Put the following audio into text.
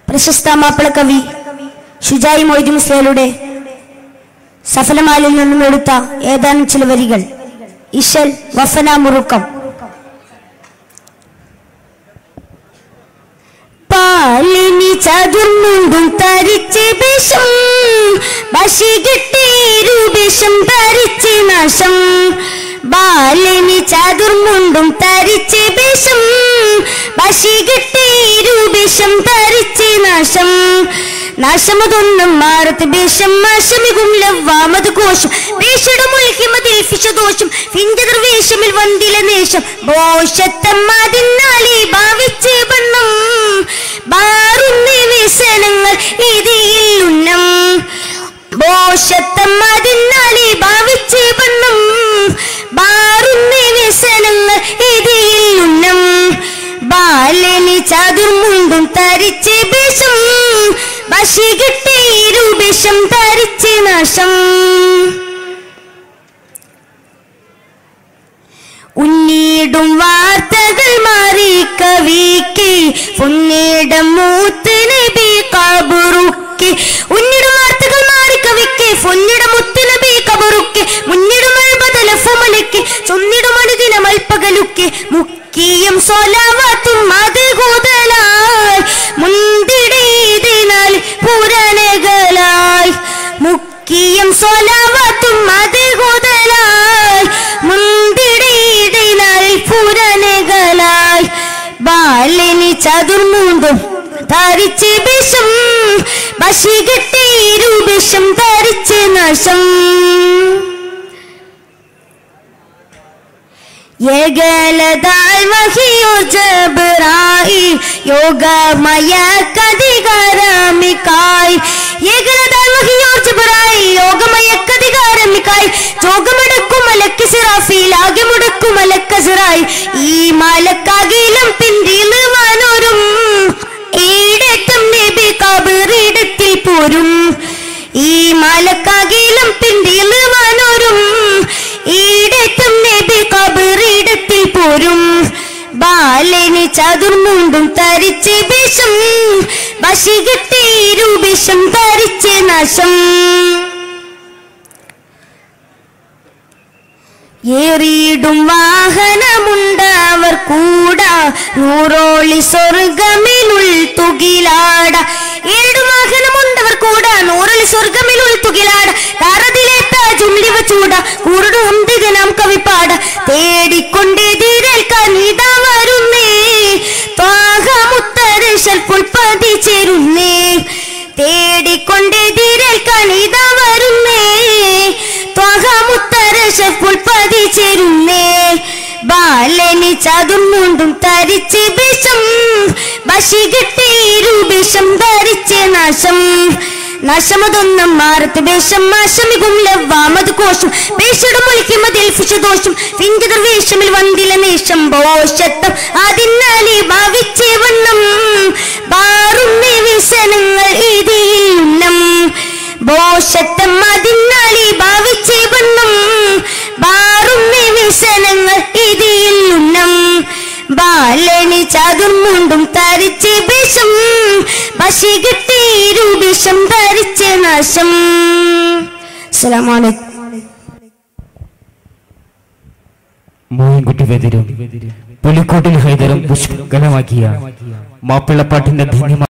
പ്രശസ്ത മാപ്പിള കവി ഷുജായി മൊയ്തു മുസ്ലിയാരുടെ സഫലമാലിൽ നിന്നും എടുത്ത ഏതാനും ചില വരികൾ ഇശൽ വഫന മുറുക്കം പാലിനി ചതുർമുണ്ടും തരിച്ച് വിഷം ബഷി കിട്ടീരു വിഷം തരിച്ച് നാശം ബാലിനി ചതുർമുണ്ടും തരിച്ച് വിഷം ബഷി കിട്ടീരു വിഷം തരിച്ച് നാശം നാശമതൊന്നും മാറത്ത് ഭീഷം നാശമികും ലവ്വാമത് കോശം ഭീഷണം ഉൽഹിമതിൽ ഫിഷദോഷം ഫിഞ്ചതർ വേഷമിൽ വന്തില നേഷം ബോഷത്തമ്മതിന്നാളി ഭാവിച്ച് വണ്ണം ബാറുന്ന വ്യസനങ്ങൾ ഇതിൽ ഉന്നം ബോഷത്തമ്മതിന്നാളി ഭാവിച്ച് വണ്ണം ബാറുന്ന വ്യസനങ്ങൾ ഇതിൽ ഉന്നം ബാലനി ചതുർമുണ്ടും തരിച്ച് വിഷം ബഷി കിട്ടീരു വിഷം തരിച്ച് നാശം ഉന്നീടും വാർത്തകൾ മാറി കവിക്ക് പൊന്നീടം മൂത്ത് നബി കബറുക്ക് ഉന്നിടും വാർത്തകൾ മാറി കവിക്ക് പൊന്നിടം മുത്ത് നബി കബറുക്ക് മുന്നിടും ബദലഫുമലക്ക് ചൊന്നിടും അനുദിനം അൽപ്പകലുക്ക് മുക്കിയും സ്വലാവത്തും അത് കൂതലായി മുന്തിടീതിനാൽ പുരണകളായി മുക്കിയും സ്വലാവത്തും അത് കൂതലായി മുന്തിടീതിനാൽ പുരണകളായി ബാലിനി ചതുർമുണ്ടും ധരിച്ച് വിഷം ബഷി കിട്ടീരു വിഷം ധരിച്ച് നശം ഏകലതാൽ വഹിയോ ജബറായി യോഗമയ കതികാരമിക്കായി ഏകലതാൽ വഹിയോ ജബറായി യോഗമയ കതികാരമിക്കായി ജോഗമടക്കും മലക്ക് സിറാഫിൽ ആകെ മുടക്കും മലക്കസിറായി ഈ മലക്കകിലും പിന്തിളുവാനൊരും ഈടത്തും നബി കബറിടത്തിൽ പോരും ഈ മലക്കകിലും പിന്തിളുവാനൊരും ഈടത്തും നബി കബറിടത്തിൽ പോരും ബാലന് ചതുർമുണ്ടും തരിച്ച് വിഷം ബഷി കിട്ടീരു വിഷം തരിച്ച് നശം ഏറിയിടും വാഹനമുണ്ടവർ കൂടാ നൂറോളി സ്വർഗമിലുൾ തുകിലാട ഏറിടും വാഹനമുണ്ടവർ കൂടാ നൂറോളി സ്വർഗമിലുൾ തുകിലാട താറതിലേത്ത ചുണ്ടിവ ചൂട കുറുടു ഉണ്ടിക നാം കവിപ്പാട തേടിക്കൊണ്ടേതിരേൽക്കാൻ ഇതാ വരുന്നേ ത്വാഹമുത്തരശൽ പുൽപ്പതി ചേരുന്നേ തേടിക്കൊണ്ടേതിരേൽക്കാൻ ഇതാ വരുന്നേ ത്വാഹമുത്തരശൽ പുൽപ്പതി ചേരുന്നേ ബാലനി ചതുർമുണ്ടും തരിച്ച് വിഷം ബഷി കിട്ടീരു വിഷം ധരിച്ച് നാശം നാശമതൊന്നും മാറത്ത് വേഷം നാശമികും ലവ്വാമത് കോശം വേഷടും ഒലിക്കുമതിൽ ഫിഷദോഷം ഫിഞ്ചതർ വേഷമിൽ വന്തില നേഷം ബോഷത്തം അതിനാലി ഭാവിച്ചേ വണ്ണം ബാറുന്ന വ്യസനങ്ങൾ ഇതിൽ ഉന്നം ബോഷത്തം അതിനാലി ഭാവിച്ചേ വണ്ണം ബാറുന്ന വ്യസനങ്ങൾ ഇതിൽ ഉന്നം ബാലനി ചതുർമുണ്ടും തരിച്ച് വിഷം ബഷി കിട്ടീരു വിഷം ധരിച്ച് നാശം അസ്സലാമലൈക്കും മോയിൻകുട്ടി വെതിരും പുലിക്കോട്ടിൽ ഹൈദരം പുഷ്കലമാക്കിയ മാപ്പിളപ്പാട്ടിന്റെ ധന്യമായ